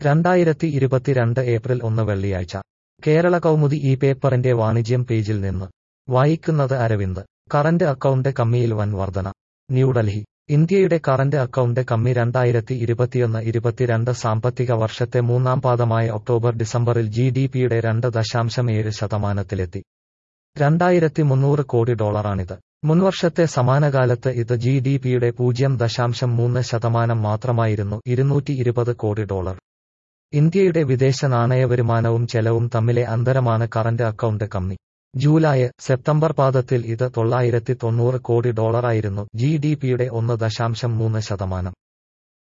രണ്ടായിരത്തി ഇരുപത്തിരണ്ട് ഏപ്രിൽ ഒന്ന് വെള്ളിയാഴ്ച കേരള കൗമുദി ഈ പേപ്പറിന്റെ വാണിജ്യം പേജിൽ നിന്ന് വായിക്കുന്നത് അരവിന്ദ് കറന്റ് അക്കൗണ്ട് കമ്മിയിൽ വൻ വർധന ന്യൂഡൽഹി ഇന്ത്യയുടെ കറന്റ് അക്കൗണ്ട് കമ്മി രണ്ടായിരത്തി ഇരുപത്തിയൊന്ന് ഇരുപത്തിരണ്ട് സാമ്പത്തിക വർഷത്തെ മൂന്നാം പാദമായ ഒക്ടോബർ ഡിസംബറിൽ ജി ഡി പിയുടെ രണ്ട് ദശാംശം ഏഴ് ശതമാനത്തിലെത്തി രണ്ടായിരത്തി മുന്നൂറ് കോടി ഡോളറാണിത് മുൻവർഷത്തെ സമാനകാലത്ത് ഇത് ജി ഡി പിയുടെ പൂജ്യം ദശാംശം മൂന്ന് ശതമാനം മാത്രമായിരുന്നു ഇരുന്നൂറ്റി ഇരുപത് കോടി ഡോളർ ഇന്ത്യയുടെ വിദേശ നാണയവരുമാനവും ചെലവും തമ്മിലെ അന്തരമാണ് കറന്റ് അക്കൗണ്ട് കമ്മി ജൂലൈ സെപ്റ്റംബർ പാദത്തിൽ ഇത് തൊള്ളായിരത്തി തൊണ്ണൂറ് കോടി ഡോളറായിരുന്നു ജി ഡി പിയുടെ ഒന്ന് ദശാംശം മൂന്ന് ശതമാനം